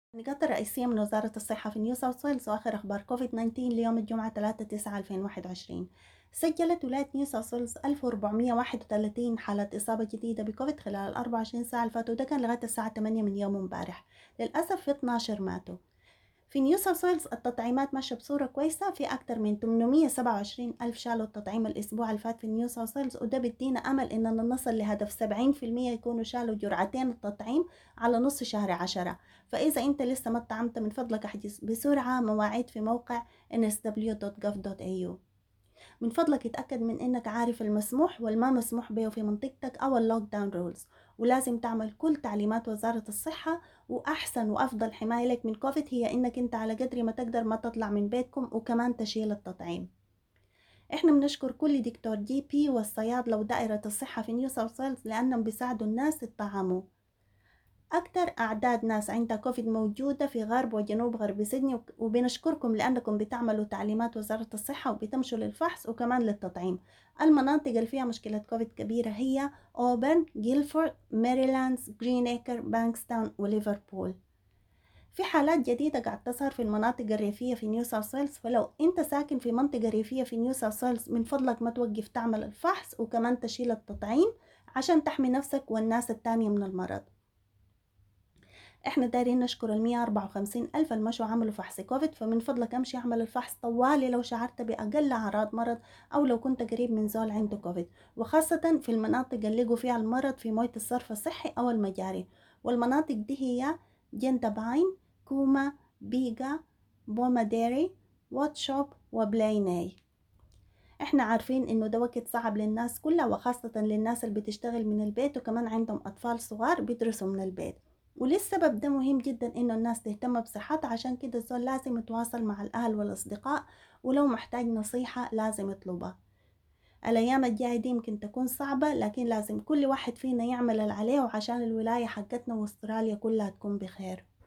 النقاط الرئيسية من وزارة الصحة في نيو ساوث ويلز وآخر أخبار كوفيد 19 ليوم الجمعة 3 9 2021 سجلت ولاية نيو ساوث ويلز 1431 حالة إصابة جديدة بكوفيد خلال ال 24 ساعة اللي فاتوا ده كان لغاية الساعة 8 من يوم امبارح للأسف في 12 ماتوا في نيو ساوث ويلز التطعيمات ماشية بصورة كويسة في أكتر من 827 ألف شالوا التطعيم الأسبوع اللي فات في نيو ساوث ويلز وده بيدينا أمل إننا نصل لهدف 70% يكونوا شالوا جرعتين التطعيم على نص شهر عشرة فإذا أنت لسه ما اتطعمت من فضلك احجز بسرعة مواعيد في موقع nsw.gov.au من فضلك اتأكد من إنك عارف المسموح والما مسموح به في منطقتك أو اللوك داون رولز ولازم تعمل كل تعليمات وزارة الصحة وأحسن وأفضل حماية لك من كوفيد هي إنك أنت على قدر ما تقدر ما تطلع من بيتكم وكمان تشيل التطعيم احنا بنشكر كل دكتور جي بي والصيادلة ودائرة الصحة في نيو ساوث ويلز لأنهم بيساعدوا الناس يتطعموا أكتر أعداد ناس عندها كوفيد موجودة في غرب وجنوب غرب سيدني وبنشكركم لأنكم بتعملوا تعليمات وزارة الصحة وبتمشوا للفحص وكمان للتطعيم المناطق اللي فيها مشكلة كوفيد كبيرة هي أوبرن، جيلفورد، ماريلاندز، جرين إيكر، بانكستاون وليفربول في حالات جديدة قاعد تظهر في المناطق الريفية في نيو ساوث ويلز فلو انت ساكن في منطقة ريفية في نيو ساوث ويلز من فضلك ما توقف تعمل الفحص وكمان تشيل التطعيم عشان تحمي نفسك والناس التانية من المرض احنا دايرين نشكر ال 154 ألف المشوا عملوا فحص كوفيد فمن فضلك امشي اعمل الفحص طوالي لو شعرت بأقل أعراض مرض أو لو كنت قريب من زول عنده كوفيد وخاصة في المناطق اللي لقوا فيها المرض في موية الصرف الصحي أو المجاري والمناطق دي هي جنتباين كوما بيغا بوماديري واتشوب وبلايناي احنا عارفين انه ده وقت صعب للناس كلها وخاصة للناس اللي بتشتغل من البيت وكمان عندهم أطفال صغار بيدرسوا من البيت وللسبب ده مهم جدا انه الناس تهتم بصحتها عشان كده الزول لازم يتواصل مع الاهل والاصدقاء ولو محتاج نصيحة لازم يطلبها الايام الجاية دي يمكن تكون صعبة لكن لازم كل واحد فينا يعمل اللي عليه وعشان الولاية حقتنا واستراليا كلها تكون بخير